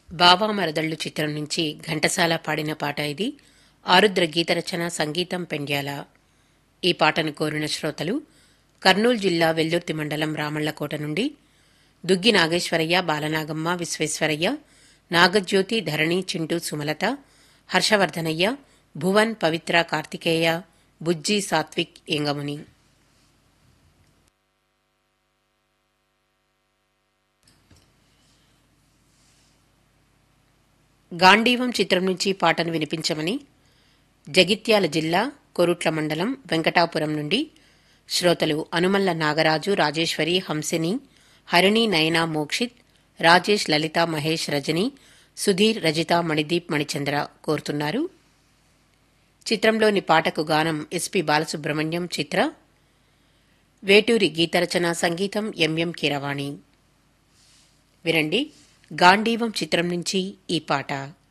బావా మరదళ్ళు చిత్రం నుంచి ఘంటసాల పాడిన పాట ఇది ఆరుద్ర గీత రచన సంగీతం పెండ్యాల ఈ పాటను కోరిన శ్రోతలు కర్నూలు జిల్లా వెల్దుర్తి మండలం రామళ్లకోట నుండి దుగ్గి నాగేశ్వరయ్య బాలనాగమ్మ విశ్వేశ్వరయ్య నాగజ్యోతి ధరణి చింటూ సుమలత హర్షవర్ధనయ్య భువన్ పవిత్ర కార్తికేయ బుజ్జి సాత్విక్ ఏంగముని గాంధీవం చిత్రం నుంచి పాటను వినిపించమని జగిత్యాల జిల్లా కొరుట్ల మండలం వెంకటాపురం నుండి శ్రోతలు అనుమల్ల నాగరాజు రాజేశ్వరి హంసిని హరిణి నయన మోక్షిత్ రాజేష్ లలిత మహేష్ రజని సుధీర్ రజిత మణిదీప్ మణిచంద్ర కోరుతున్నారు చిత్రంలోని పాటకు గానం ఎస్పి బాలసుబ్రహ్మణ్యం చిత్ర వేటూరి గీతరచన సంగీతం ఎంఎం కీరవాణి వినండి గాంధీవం చిత్రం నుంచి ఈ పాట